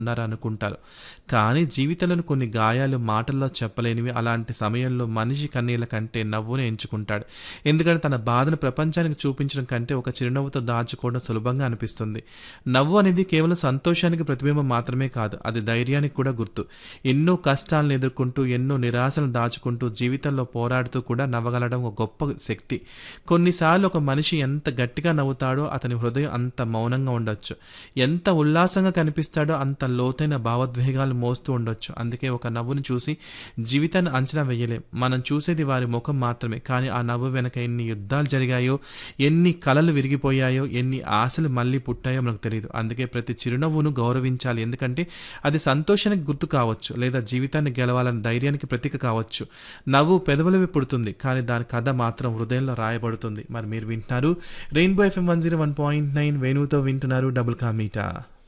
ఉన్నారనుకుంటారు. కానీ జీవితంలోని కొన్ని గాయాలు మాటల్లో చెప్పలేనివి. అలాంటి సమయంలో మనిషి కన్నీళ్ల కంటే నవ్వునే ఎంచుకుంటాడు. ఎందుకంటే తన బాధను ప్రపంచానికి చూపించడం కంటే ఒక చిరునవ్వుతో దాచుకోవడం సులభంగా అనిపిస్తుంది. నవ్వు అనేది కేవలం సంతోషానికి ప్రతిబింబం మాత్రమే కాదు. అది ధైర్యానికి కూడా గుర్తు. ఎన్నో కష్టాలను ఎదుర్కొంటూ, ఎన్నో నిరాశలను దాచుకుంటూ, జీవితంలో పోరాడుతూ కూడా నవ్వగలగడం ఒక గొప్ప శక్తి. కొన్నిసార్లు ఒక మనిషి ఎంత గట్టిగా నవ్వుతాడో అతని హృదయం అంత మౌనంగా ఉండొచ్చు. ఎంత ఉల్లాసంగా కనిపిస్తాడో అంత లోతైన భావోద్వేగాలు మోస్తూ ఉండొచ్చు. అందుకే ఒక నవ్వును చూసి జీవితాన్ని అంచనా వేయలేం. మనం చూసేది వారి ముఖం మాత్రమే. కానీ ఆ నవ్వు వెనక ఎన్ని యుద్ధాలు జరిగాయో, ఎన్ని కలలు విరిగిపోయాయో, ఎన్ని ఆశలు మళ్ళీ పుట్టాయో మనకు తెలీదు. అందుకే ప్రతి చిరునవ్వును గౌరవించాలి. ఎందుకంటే అది సంతోషానికి గుర్తు కావచ్చు. లేదా జీవితాన్ని గెలవాలన్న ధైర్యానికి ప్రతీక కావచ్చు. నవ్వు పెదవులవి పుడుతుంది. కానీ దాని కథ మాత్రం హృదయంలో రాయబడుతుంది. మరి మీరు వింటున్నారు rainbow FM one zero one point nine వేణువుతో వింటున్నారు డబుల్ కా మీటా